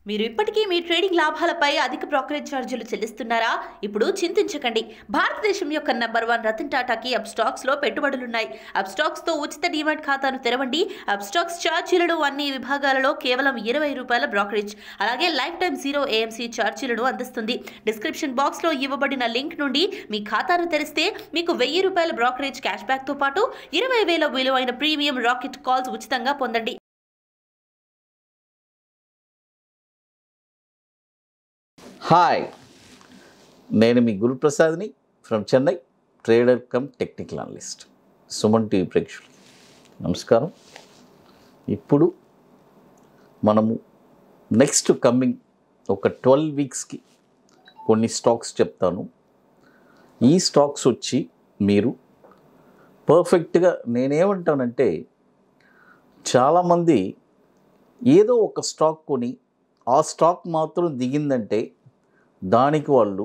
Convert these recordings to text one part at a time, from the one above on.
మీరు ఇప్పటికీ మీ ట్రేడింగ్ లాభాలపై అధిక బ్రోకరేజ్ ఛార్జీలు చెల్లిస్తున్నారా ఇప్పుడు చింతించకండి భారతదేశం యొక్క నంబర్ వన్ రతన్ టాటాకి అప్ స్టాక్స్ లో పెట్టుబడులున్నాయి అప్ స్టాక్స్ తో ఉచిత డిమాట్ ఖాతాను తెరవండి అప్ స్టాక్స్ ఛార్జీలను అన్ని విభాగాలలో కేవలం ఇరవై రూపాయల బ్రోకరేజ్ అలాగే లైఫ్ టైం జీరో ఏఎంసీ ఛార్జీలను అందిస్తుంది డిస్క్రిప్షన్ బాక్స్ లో ఇవ్వబడిన లింక్ నుండి మీ ఖాతాను తెరిస్తే మీకు వెయ్యి రూపాయల బ్రోకరేజ్ క్యాష్ బ్యాక్ తో పాటు ఇరవై వేల విలువైన ప్రీమియం రాకెట్ కాల్స్ ఉచితంగా పొందండి హాయ్ నేను మీ గురుప్రసాద్ని from Chennai trader cum technical analyst Suman TV ప్రేక్షకులు నమస్కారం ఇప్పుడు మనము నెక్స్ట్ కమ్మింగ్ ఒక ట్వెల్వ్ వీక్స్కి కొన్ని స్టాక్స్ చెప్తాను ఈ స్టాక్స్ వచ్చి మీరు పర్ఫెక్ట్గా నేనేమంటానంటే చాలామంది ఏదో ఒక స్టాక్ కొని ఆ స్టాక్ మాత్రం దిగిందంటే దానికి వాళ్ళు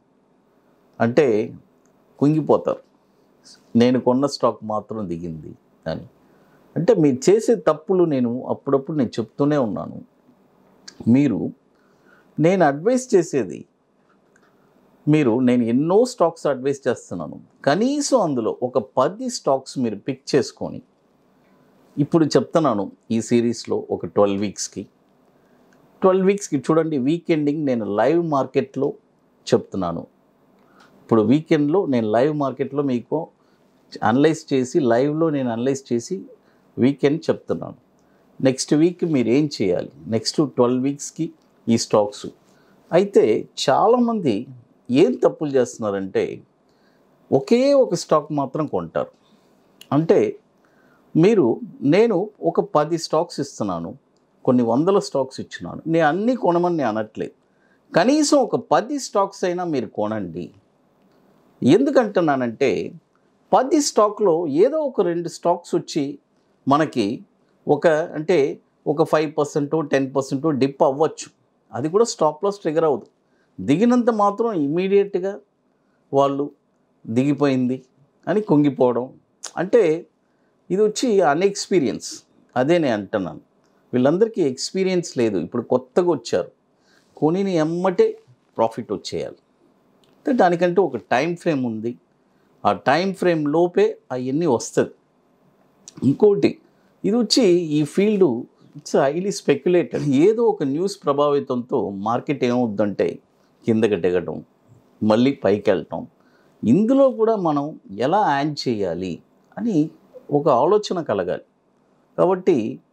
అంటే కుంగిపోతారు నేను కొన్న స్టాక్ మాత్రం దిగింది అని అంటే మీరు చేసే తప్పులు నేను అప్పుడప్పుడు నేను చెప్తూనే ఉన్నాను మీరు నేను అడ్వైస్ చేసేది మీరు నేను ఎన్నో స్టాక్స్ అడ్వైస్ చేస్తున్నాను కనీసం అందులో ఒక పది స్టాక్స్ మీరు పిక్ చేసుకొని ఇప్పుడు చెప్తున్నాను ఈ సిరీస్లో ఒక ట్వెల్వ్ వీక్స్కి ట్వెల్వ్ వీక్స్కి చూడండి వీక్ ఎండింగ్ నేను లైవ్ మార్కెట్లో చెప్తున్నాను ఇప్పుడు వీకెండ్లో నేను లైవ్ మార్కెట్లో మీకు అనలైజ్ చేసి లైవ్లో నేను అనలైజ్ చేసి వీకెండ్ చెప్తున్నాను నెక్స్ట్ వీక్ మీరు ఏం చేయాలి నెక్స్ట్ ట్వెల్వ్ వీక్స్కి ఈ స్టాక్స్ అయితే చాలామంది ఏం తప్పులు చేస్తున్నారంటే ఒకే ఒక స్టాక్ మాత్రం కొంటారు అంటే మీరు నేను ఒక పది స్టాక్స్ ఇస్తున్నాను కొన్ని వందల స్టాక్స్ ఇచ్చినాను నేను అన్నీ కొనమని నేను అనట్లేదు కనీసం ఒక పది స్టాక్స్ అయినా మీరు కొనండి ఎందుకంటున్నానంటే పది స్టాక్లో ఏదో ఒక రెండు స్టాక్స్ వచ్చి మనకి ఒక అంటే ఒక five percent ten percent dip అవ్వచ్చు అది కూడా స్టాప్ లాస్ ట్రిగర్ అవ్వదు దిగినంత మాత్రం ఇమీడియట్గా వాళ్ళు దిగిపోయింది అని కుంగిపోవడం అంటే ఇది వచ్చి అన్ఎక్స్పీరియన్స్ అదే నేను అంటున్నాను వీళ్ళందరికీ ఎక్స్పీరియన్స్ లేదు ఇప్పుడు కొత్తగా వచ్చారు కొనిని ఎమ్మటే ప్రాఫిట్ వచ్చేయాలి అంటే దానికంటే ఒక టైం ఫ్రేమ్ ఉంది ఆ టైం ఫ్రేమ్ లోపే అవన్నీ వస్తుంది ఇంకోటి ఇది వచ్చి ఈ ఫీల్డ్ ఇట్స్ హైలీ స్పెక్యులేటెడ్ ఏదో ఒక న్యూస్ ప్రభావితంతో మార్కెట్ ఏమవుద్దంటే కిందకి దిగటం మళ్ళీ పైకి వెళ్ళటం ఇందులో కూడా మనం ఎలా యాడ్ చేయాలి అని ఒక ఆలోచన కలగాలి కాబట్టి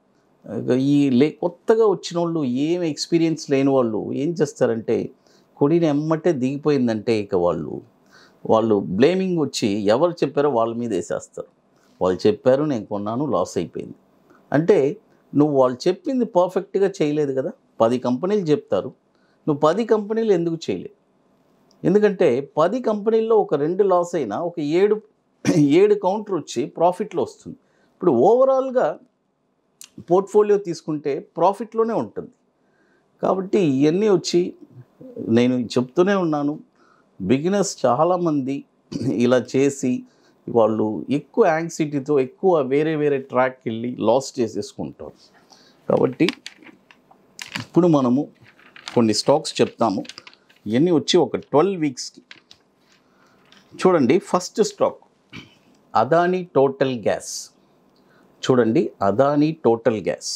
ఈ లే కొత్తగా వచ్చిన వాళ్ళు ఏం ఎక్స్పీరియన్స్ లేని వాళ్ళు ఏం చేస్తారంటే కొడిని ఎమ్మటే దిగిపోయిందంటే ఇక వాళ్ళు వాళ్ళు బ్లేమింగ్ వచ్చి ఎవరు చెప్పారో వాళ్ళ మీద వేసేస్తారు వాళ్ళు చెప్పారు నేను కొన్నాను లాస్ అయిపోయింది అంటే నువ్వు వాళ్ళు చెప్పింది పర్ఫెక్ట్గా చేయలేదు కదా పది కంపెనీలు చెప్తారు నువ్వు పది కంపెనీలు ఎందుకు చేయలేదు ఎందుకంటే పది కంపెనీల్లో ఒక రెండు లాస్ అయినా ఒక ఏడు ఏడు కౌంటర్ వచ్చి ప్రాఫిట్లో వస్తుంది ఇప్పుడు ఓవరాల్గా పోర్ట్ఫోలియో తీసుకుంటే ప్రాఫిట్లోనే ఉంటుంది కాబట్టి ఇవన్నీ వచ్చి నేను చెప్తూనే ఉన్నాను బిగినర్స్ చాలామంది ఇలా చేసి వాళ్ళు ఎక్కువ యాంగ్జైటీతో ఎక్కువ వేరే వేరే ట్రాక్కి వెళ్ళి లాస్ చేసేసుకుంటారు కాబట్టి ఇప్పుడు మనము కొన్ని స్టాక్స్ చెప్తాము ఇవన్నీ వచ్చి ఒక ట్వెల్వ్ వీక్స్కి చూడండి first stock Adani total gas చూడండి అదానీ టోటల్ గ్యాస్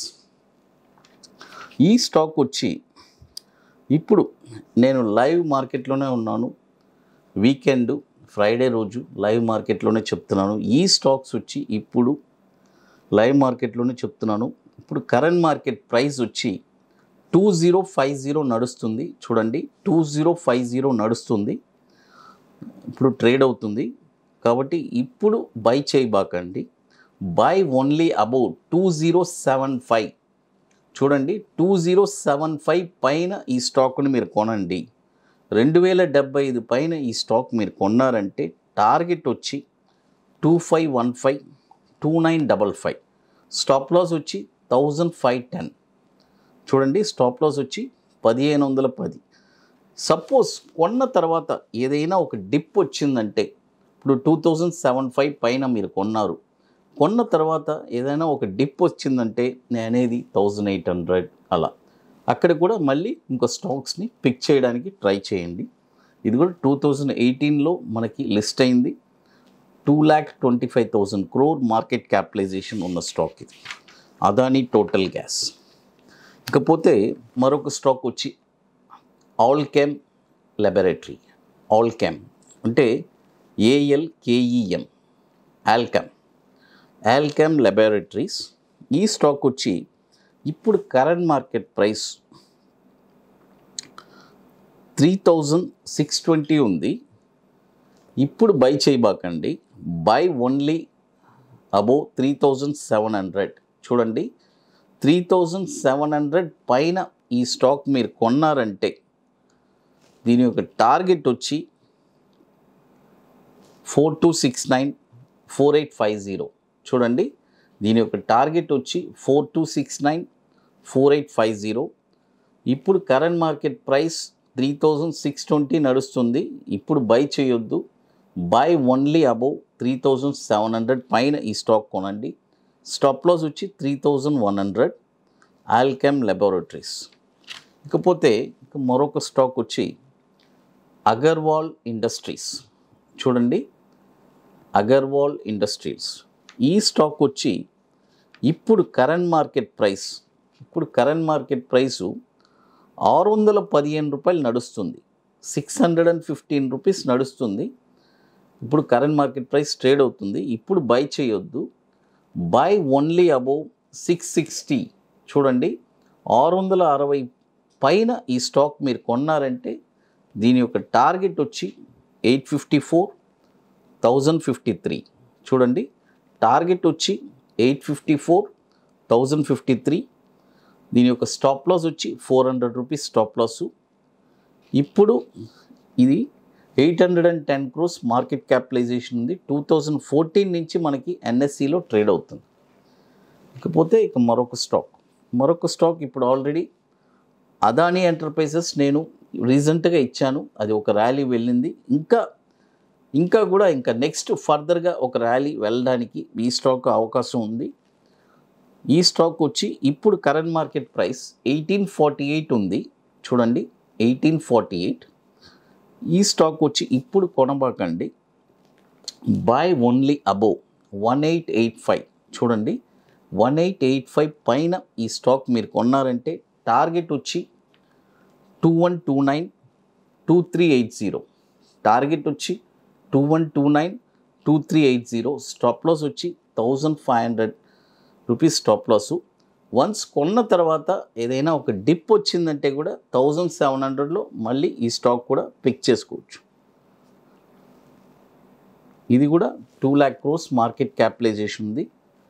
ఈ స్టాక్ వచ్చి ఇప్పుడు నేను లైవ్ మార్కెట్లోనే ఉన్నాను వీకెండ్ ఫ్రైడే రోజు లైవ్ మార్కెట్లోనే చెప్తున్నాను ఈ స్టాక్స్ వచ్చి ఇప్పుడు లైవ్ మార్కెట్లోనే చెప్తున్నాను ఇప్పుడు కరెంట్ మార్కెట్ ప్రైస్ వచ్చి టూ జీరో ఫైవ్ జీరో నడుస్తుంది చూడండి టూ జీరో ఫైవ్ జీరో నడుస్తుంది ఇప్పుడు ట్రేడ్ అవుతుంది కాబట్టి ఇప్పుడు బై చేయబాకండి buy only about two zero seven five చూడండి టూ జీరో సెవెన్ ఫైవ్ పైన ఈ స్టాక్ని మీరు కొనండి రెండు వేల డెబ్బై ఐదు పైన ఈ స్టాక్ మీరు కొన్నారంటే టార్గెట్ వచ్చి two five one five two nine double five stop loss వచ్చి థౌజండ్ ఫైవ్ టెన్ చూడండి స్టాప్ లాస్ వచ్చి పదిహేను వందల పది సపోజ్ కొన్న తర్వాత ఏదైనా ఒక డిప్ వచ్చిందంటే ఇప్పుడు టూ థౌజండ్ సెవెన్ ఫైవ్ పైన మీరు కొన్నారు కొన్న తర్వాత ఏదైనా ఒక డిప్ వచ్చిందంటే నేను అనేది థౌజండ్ ఎయిట్ హండ్రెడ్ అలా అక్కడ కూడా మళ్ళీ ఇంకో స్టాక్స్ని పిక్ చేయడానికి ట్రై చేయండి ఇది కూడా టూ థౌజండ్ ఎయిటీన్లో మనకి లిస్ట్ అయింది two lakh twenty five thousand crore market capitalisation ఉన్న స్టాక్ ఇది అదానీ టోటల్ గ్యాస్ ఇకపోతే మరొక స్టాక్ వచ్చి ఆల్కెమ్ లెబొరేటరీ ఆల్కెమ్ అంటే ఏఎల్కేఈఎం ఆల్కెమ్ ఆల్కెమ్ లెబొరేటరీస్ ఈ స్టాక్ వచ్చి ఇప్పుడు current market price three thousand six twenty ఉంది ఇప్పుడు బై చేయబాకండి buy only above three thousand seven hundred చూడండి త్రీ థౌజండ్ సెవెన్ హండ్రెడ్ పైన ఈ స్టాక్ మీరు కొన్నారంటే దీని యొక్క టార్గెట్ వచ్చి four two six nine four eight five zero చూడండి దీని యొక్క టార్గెట్ వచ్చి four two six nine four eight five zero ఇప్పుడు current market price three thousand six twenty నడుస్తుంది ఇప్పుడు బై చేయొద్దు buy only above three thousand seven hundred పైన ఈ స్టాక్ కొనండి స్టాప్ లాస్ వచ్చి three thousand one hundred Alkem laboratories ఇకపోతే ఇక మరొక స్టాక్ వచ్చి అగర్వాల్ ఇండస్ట్రీస్ చూడండి అగర్వాల్ ఇండస్ట్రీస్ ఈ స్టాక్ వచ్చి ఇప్పుడు కరెంట్ మార్కెట్ ప్రైస్ ఇప్పుడు కరెంట్ మార్కెట్ ప్రైసు ఆరు వందల పదిహేను రూపాయలు నడుస్తుంది six hundred and fifteen rupees నడుస్తుంది ఇప్పుడు కరెంట్ మార్కెట్ ప్రైస్ ట్రేడ్ అవుతుంది ఇప్పుడు బై చేయొద్దు buy only above six sixty చూడండి ఆరు వందల అరవై పైన ఈ స్టాక్ మీరు కొన్నారంటే దీని యొక్క టార్గెట్ వచ్చి eight fifty four thousand fifty three చూడండి టార్గెట్ వచ్చి eight fifty four thousand fifty three దీని యొక్క స్టాప్ లాస్ వచ్చి four hundred rupees stop loss ఇప్పుడు ఇది eight hundred and ten crores market capitalisation ఉంది టూ థౌజండ్ ఫోర్టీన్ నుంచి మనకి ఎన్ఎస్సిలో ట్రేడ్ అవుతుంది ఇకపోతే ఇక మరొక స్టాక్ మరొక స్టాక్ ఇప్పుడు ఆల్రెడీ అదానీ ఎంటర్ప్రైజెస్ నేను రీసెంట్గా ఇచ్చాను అది ఒక ర్యాలీ వెళ్ళింది ఇంకా ఇంకా కూడా ఇంకా నెక్స్ట్ ఫర్దర్గా ఒక ర్యాలీ వెళ్ళడానికి ఈ స్టాక్ అవకాశం ఉంది ఈ స్టాక్ వచ్చి ఇప్పుడు current market price eighteen forty eight ఉంది చూడండి ఎయిటీన్ ఫార్టీ ఎయిట్ ఈ స్టాక్ వచ్చి ఇప్పుడు కొనబాకండి buy only above one eight eight five చూడండి వన్ ఎయిట్ ఎయిట్ ఫైవ్ పైన ఈ స్టాక్ మీరు కొన్నారంటే టార్గెట్ వచ్చి two one two nine two three eight zero target వచ్చి two one two nine two three eight zero stop loss వచ్చి thousand five hundred rupees stop loss once కొన్న తర్వాత ఏదైనా ఒక డిప్ వచ్చిందంటే కూడా థౌజండ్ సెవెన్ హండ్రెడ్లో మళ్ళీ ఈ స్టాక్ కూడా పిక్ చేసుకోవచ్చు ఇది కూడా two lakh crores market capitalisation ఉంది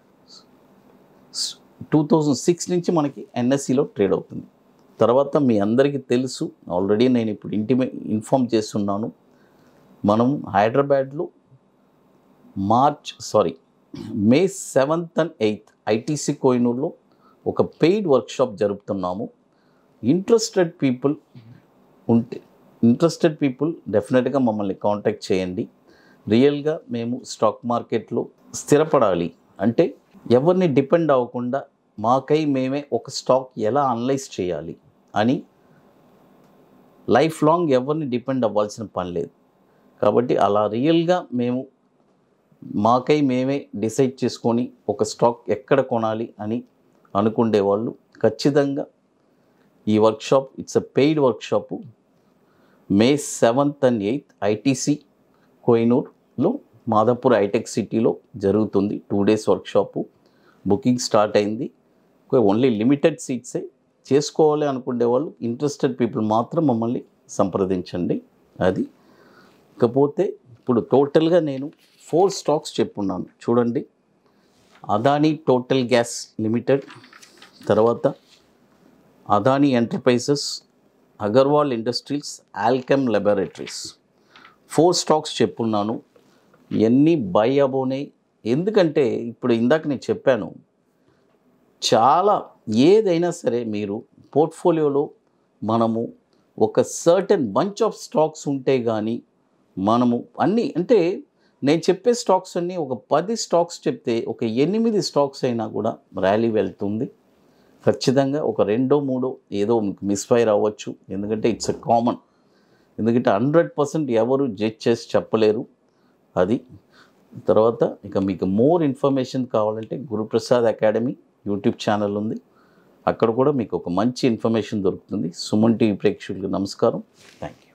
టూ థౌజండ్ సిక్స్ నుంచి మనకి ఎన్ఎస్సిలో ట్రేడ్ అవుతుంది తర్వాత మీ అందరికీ తెలుసు ఆల్రెడీ నేను ఇప్పుడు ఇంటిమే ఇన్ఫామ్ చేస్తున్నాను మనం హైదరాబాద్లో March sorry May seventh and eighth ITC కోయినూర్లో ఒక పెయిడ్ వర్క్షాప్ జరుపుతున్నాము ఇంట్రెస్టెడ్ పీపుల్ ఉంటే ఇంట్రెస్టెడ్ పీపుల్ డెఫినెట్గా మమ్మల్ని కాంటాక్ట్ చేయండి రియల్గా మేము స్టాక్ మార్కెట్లో స్థిరపడాలి అంటే ఎవరిని డిపెండ్ అవ్వకుండా మాకై మేమే ఒక స్టాక్ ఎలా అనలైజ్ చేయాలి అని లైఫ్ లాంగ్ ఎవరిని డిపెండ్ అవ్వాల్సిన పని లేదు కాబట్టి అలా రియల్గా మేము మాకై మేమే డిసైడ్ చేసుకొని ఒక స్టాక్ ఎక్కడ కొనాలి అని అనుకునే వాళ్ళు ఖచ్చితంగా ఈ workshop it's a paid workshop May seventh and eighth ITC కోయినూర్లో మాదాపూర్ హైటెక్ సిటీలో జరుగుతుంది two days workshop booking start అయింది ఓన్లీ లిమిటెడ్ సీట్సే చేసుకోవాలి అనుకునే వాళ్ళు ఇంట్రెస్టెడ్ పీపుల్ మాత్రం మమ్మల్ని సంప్రదించండి అది ఇకపోతే ఇప్పుడు టోటల్గా నేను ఫోర్ స్టాక్స్ చెప్పున్నాను చూడండి అదానీ టోటల్ గ్యాస్ లిమిటెడ్ తర్వాత Adani enterprises Agarwal industries Alkem laboratories four stocks చెప్పున్నాను ఎన్ని బై అబోనే ఎందుకంటే ఇప్పుడు ఇందాక నేను చెప్పాను చాలా ఏదైనా సరే మీరు పోర్ట్ఫోలియోలో మనము ఒక సర్టెన్ బంచ్ ఆఫ్ స్టాక్స్ ఉంటే కానీ మనము అన్నీ అంటే నేను చెప్పే స్టాక్స్ అన్నీ ఒక పది స్టాక్స్ చెప్తే ఒక ఎనిమిది స్టాక్స్ అయినా కూడా ర్యాలీ వెళ్తుంది ఖచ్చితంగా ఒక రెండో మూడో ఏదో మీకు మిస్ఫైర్ అవ్వచ్చు ఎందుకంటే ఇట్స్ ఎ కామన్ ఎందుకంటే హండ్రెడ్ పర్సెంట్ ఎవరు జడ్జ్ చేసి చెప్పలేరు అది తర్వాత ఇక మీకు మోర్ ఇన్ఫర్మేషన్ కావాలంటే గురుప్రసాద్ అకాడమీ యూట్యూబ్ ఛానల్ ఉంది అక్కడ కూడా మీకు ఒక మంచి ఇన్ఫర్మేషన్ దొరుకుతుంది సుమన్ టీవీ ప్రేక్షకులకు నమస్కారం థ్యాంక్ యూ